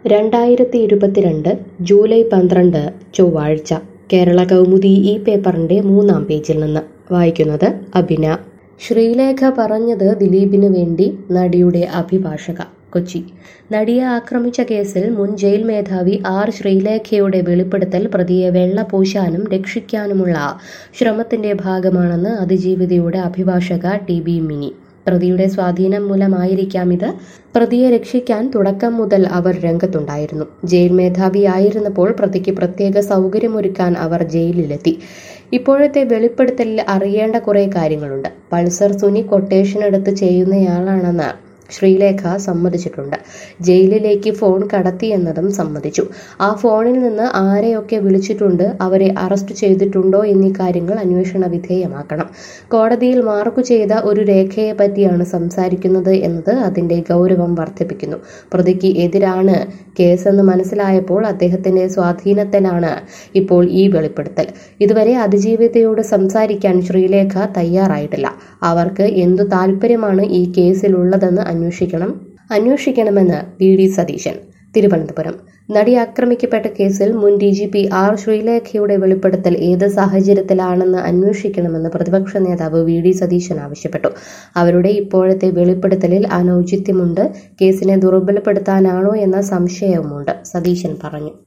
രണ്ടായിരത്തി ഇരുപത്തിരണ്ട് ജൂലൈ പന്ത്രണ്ട് ചൊവ്വാഴ്ച കേരള കൗമുദി ഈ പേപ്പറിന്റെ മൂന്നാം പേജിൽ നിന്ന് വായിക്കുന്നത് അഭിന ശ്രീലേഖ പറഞ്ഞത് ദിലീപിന് വേണ്ടി നടിയുടെ അഭിഭാഷക കൊച്ചി നടിയെ ആക്രമിച്ച കേസിൽ മുൻ ജയിൽ മേധാവി ആർ ശ്രീലേഖയുടെ വെളിപ്പെടുത്തൽ പ്രതിയെ വെള്ള പൂശാനും രക്ഷിക്കാനുമുള്ള ശ്രമത്തിന്റെ ഭാഗമാണെന്ന് അതിജീവിതയുടെ അഭിഭാഷക ടി ബി മിനി പ്രതിയുടെ സ്വാധീനം മൂലമായിരിക്കാം ഇത് പ്രതിയെ രക്ഷിക്കാൻ തുടക്കം മുതൽ അവർ രംഗത്തുണ്ടായിരുന്നു ജയിൽ മേധാവിയായിരുന്നപ്പോൾ പ്രതിക്ക് പ്രത്യേക സൗകര്യമൊരുക്കാൻ അവർ ജയിലിലെത്തി ഇപ്പോഴത്തെ വെളിപ്പെടുത്തലിൽ അറിയേണ്ട കുറെ കാര്യങ്ങളുണ്ട് പൾസർ സുനി കൊട്ടേഷൻ എടുത്ത് ചെയ്യുന്നയാളാണെന്ന് ശ്രീലേഖ സമ്മതിച്ചിട്ടുണ്ട് ജയിലിലേക്ക് ഫോൺ കടത്തിയെന്നതും സമ്മതിച്ചു ആ ഫോണിൽ നിന്ന് ആരെയൊക്കെ വിളിച്ചിട്ടുണ്ട് അവരെ അറസ്റ്റ് ചെയ്തിട്ടുണ്ടോ എന്നീ കാര്യങ്ങൾ അന്വേഷണ വിധേയമാക്കണം കോടതിയിൽ മാർക്ക് ചെയ്ത ഒരു രേഖയെ പറ്റിയാണ് സംസാരിക്കുന്നത് എന്നത് അതിന്റെ ഗൗരവം വർദ്ധിപ്പിക്കുന്നു പ്രതിക്ക് എതിരാണ് കേസെന്ന് മനസ്സിലായപ്പോൾ അദ്ദേഹത്തിന്റെ സ്വാധീനത്തിലാണ് ഇപ്പോൾ ഈ വെളിപ്പെടുത്തൽ ഇതുവരെ അതിജീവിതയോട് സംസാരിക്കാൻ ശ്രീലേഖ തയ്യാറായിട്ടില്ല അവർക്ക് എന്തു താല്പര്യമാണ് ഈ കേസിലുള്ളതെന്ന് അന്വേഷിക്കണം അന്വേഷിക്കണമെന്ന് വി ഡി സതീശൻ തിരുവനന്തപുരം നടി ആക്രമിക്കപ്പെട്ട കേസിൽ മുൻ ഡി ജി പി ആർ ശ്രീലേഖയുടെ വെളിപ്പെടുത്തൽ ഏത് സാഹചര്യത്തിലാണെന്ന് അന്വേഷിക്കണമെന്ന് പ്രതിപക്ഷ നേതാവ് വി ഡി സതീശൻ ആവശ്യപ്പെട്ടു അവരുടെ ഇപ്പോഴത്തെ വെളിപ്പെടുത്തലിൽ അനൌചിത്യമുണ്ട് കേസിനെ ദുർബലപ്പെടുത്താനാണോ എന്ന സംശയവുമുണ്ട് സതീശൻ പറഞ്ഞു